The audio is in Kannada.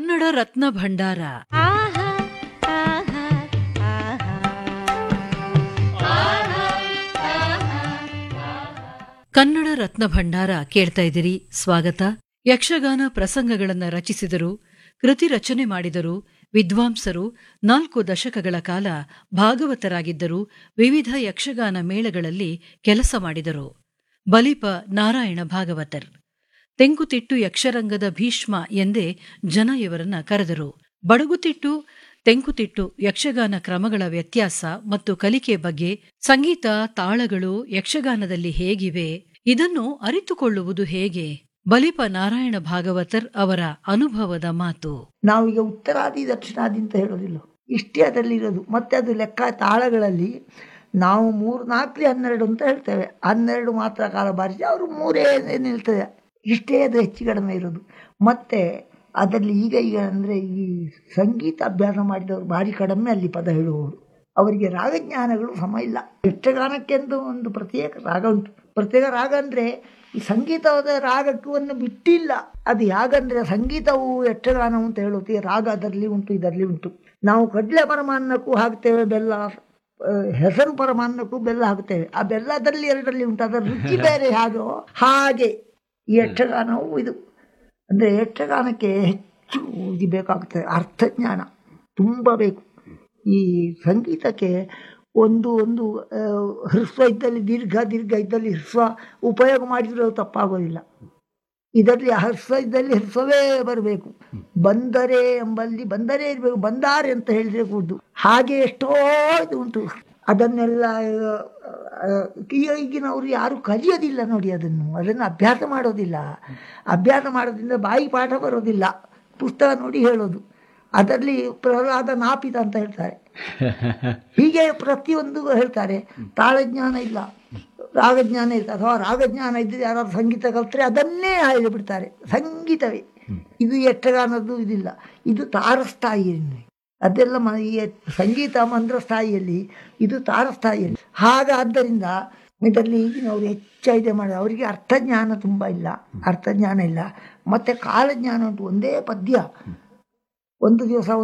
ಕನ್ನಡ ರತ್ನ ಭಂಡಾರ ಆಹಾ ಆಹಾ ಕನ್ನಡ ರತ್ನ ಭಂಡಾರ ಕೇಳ್ತಾ ಇದ್ದೀರಿ ಸ್ವಾಗತ ಯಕ್ಷಗಾನ ಪ್ರಸಂಗಗಳನ್ನ ರಚಿಸಿದರು ಕೃತಿ ರಚನೆ ಮಾಡಿದರು ವಿದ್ವಾಂಸರು ನಾಲ್ಕು ದಶಕಗಳ ಕಾಲ ಭಾಗವತರಾಗಿದ್ದರು ವಿವಿಧ ಯಕ್ಷಗಾನ ಮೇಳಗಳಲ್ಲಿ ಕೆಲಸ ಮಾಡಿದರು ಬಲಿಪ ನಾರಾಯಣ ಭಾಗವತರ್ ತೆಂಕುತಿಟ್ಟು ಯಕ್ಷರಂಗದ ಭೀಷ್ಮ ಎಂದೇ ಜನ ಇವರನ್ನ ಕರೆದರು ಬಡಗುತಿಟ್ಟು ತೆಂಕುತಿಟ್ಟು ಯಕ್ಷಗಾನ ಕ್ರಮಗಳ ವ್ಯತ್ಯಾಸ ಮತ್ತು ಕಲಿಕೆ ಬಗ್ಗೆ ಸಂಗೀತ ತಾಳಗಳು ಯಕ್ಷಗಾನದಲ್ಲಿ ಹೇಗಿವೆ ಇದನ್ನು ಅರಿತುಕೊಳ್ಳುವುದು ಹೇಗೆ ಬಲಿಪ ನಾರಾಯಣ ಭಾಗವತರ್ ಅವರ ಅನುಭವದ ಮಾತು ನಾವೀಗ ಉತ್ತರಾದಿ ದಕ್ಷಿಣಾದಿ ಅಂತ ಹೇಳೋದಿಲ್ಲ ಇಷ್ಟೇ ಅದರಲ್ಲಿ ಇರೋದು ಮತ್ತೆ ಅದು ಲೆಕ್ಕ ತಾಳಗಳಲ್ಲಿ ನಾವು ಮೂರು ನಾಲ್ಕಲಿ ಹನ್ನೆರಡು ಅಂತ ಹೇಳ್ತೇವೆ ಹನ್ನೆರಡು ಮಾತ್ರ ಕಾಲ ಬಾರಿಸಿ ಅವರು ಮೂರೇ ನಿಲ್ತದೆ ಇಷ್ಟೇ ಅದು ಹೆಚ್ಚು ಕಡಿಮೆ ಇರೋದು ಮತ್ತು ಅದರಲ್ಲಿ ಈಗ ಈಗ ಅಂದರೆ ಈ ಸಂಗೀತ ಅಭ್ಯಾಸ ಮಾಡಿದವರು ಭಾರಿ ಕಡಿಮೆ ಅಲ್ಲಿ ಪದ ಹೇಳುವವರು ಅವರಿಗೆ ರಾಗಜ್ಞಾನಗಳು ಸಮ ಇಲ್ಲ ಯಕ್ಷಗಾನಕ್ಕೆಂದು ಒಂದು ಪ್ರತ್ಯೇಕ ರಾಗ ಉಂಟು ಪ್ರತ್ಯೇಕ ರಾಗ ಅಂದರೆ ಈ ಸಂಗೀತದ ರಾಗಕ್ಕೂ ಒಂದು ಬಿಟ್ಟಿಲ್ಲ ಅದು ಯಾಗಂದ್ರೆ ಸಂಗೀತವು ಯಕ್ಷಗಾನವು ಅಂತ ಹೇಳುತ್ತೆ ರಾಗ ಅದರಲ್ಲಿ ಉಂಟು ಇದರಲ್ಲಿ ಉಂಟು ನಾವು ಕಡಲೆ ಪರಮಾನ್ನಕ್ಕೂ ಹಾಕ್ತೇವೆ ಬೆಲ್ಲ ಆ, ಹೆಸರು ಪರಮಾನ್ನಕ್ಕೂ ಬೆಲ್ಲ ಹಾಕ್ತೇವೆ ಆ ಬೆಲ್ಲದಲ್ಲಿ ಎರಡರಲ್ಲಿ ಉಂಟು ಅದರ ರುಚಿ ಬೇರೆ ಹಾಗೋ ಹಾಗೆ ಈ ಯಕ್ಷಗಾನವು ಇದು ಅಂದರೆ ಯಕ್ಷಗಾನಕ್ಕೆ ಹೆಚ್ಚು ಇದು ಬೇಕಾಗ್ತದೆ ಅರ್ಥಜ್ಞಾನ ತುಂಬ ಬೇಕು ಈ ಸಂಗೀತಕ್ಕೆ ಒಂದು ಒಂದು ಆ, ಹ್ರಸ್ವ ಇದ್ದಲ್ಲಿ ದೀರ್ಘ ದೀರ್ಘ ಇದ್ದಲ್ಲಿ ಹ್ರಸ್ವ ಉಪಯೋಗ ಮಾಡಿದರೂ ಅದು ತಪ್ಪಾಗೋದಿಲ್ಲ ಇದರಲ್ಲಿ ಹರ್ಸ್ವ ಇದ್ದಲ್ಲಿ ಹ್ರಸ್ವವೇ ಬರಬೇಕು ಬಂದರೆ ಎಂಬಲ್ಲಿ ಬಂದರೆ ಇರಬೇಕು ಬಂದಾರೆ ಅಂತ ಹೇಳಿದ್ರೆ ಕೂಡದು ಹಾಗೆ ಎಷ್ಟೋ ಇದು ಉಂಟು ಅದನ್ನೆಲ್ಲ ಆ, ಈ- ಈಗಿನವರು ಯಾರು ಕಲಿಯೋದಿಲ್ಲ ನೋಡಿ ಅದನ್ನು ಅದನ್ನು ಅಭ್ಯಾಸ ಮಾಡೋದಿಲ್ಲ ಅಭ್ಯಾಸ ಮಾಡೋದ್ರಿಂದ ಬಾಯಿ ಪಾಠ ಬರೋದಿಲ್ಲ ಪುಸ್ತಕ ನೋಡಿ ಹೇಳೋದು ಅದರಲ್ಲಿ ಪ್ರಹ್ಲಾದ ನಾಪಿತ ಅಂತ ಹೇಳ್ತಾರೆ ಹೀಗೆ ಪ್ರತಿಯೊಂದು ಹೇಳ್ತಾರೆ ತಾಳಜ್ಞಾನ ಇಲ್ಲ ರಾಗಜ್ಞಾನ ಇಲ್ಲ ಅಥವಾ ರಾಗಜ್ಞಾನ ಇದ್ದರೆ ಯಾರಾದ್ರು ಸಂಗೀತ ಕಲ್ತ್ರೆ ಅದನ್ನೇ ಹೇಳಿಬಿಡ್ತಾರೆ ಸಂಗೀತವೇ ಇದು ಯಕ್ಷಗಾನದ್ದು ಇದಿಲ್ಲ ಇದು ತಾರಸ್ಥಾಯಿಯಲ್ಲಿ ಅದೆಲ್ಲ ಮ ಈ ಸಂಗೀತ ಮಂದ್ರಸ್ಥಾಯಿಯಲ್ಲಿ ಇದು ತಾರಸ್ಥಾಯಿಯಲ್ಲಿ ಹಾಗಾದ್ದರಿಂದ ಇದರಲ್ಲಿ ಈಗಿನವರು ಹೆಚ್ಚು ಇದೆ ಮಾಡಿ ಅವರಿಗೆ ಅರ್ಥಜ್ಞಾನ ತುಂಬ ಇಲ್ಲ ಅರ್ಥಜ್ಞಾನ ಇಲ್ಲ ಮತ್ತು ಕಾಲಜ್ಞಾನ ಉಂಟು ಒಂದೇ ಪದ್ಯ ಒಂದು ದಿವಸ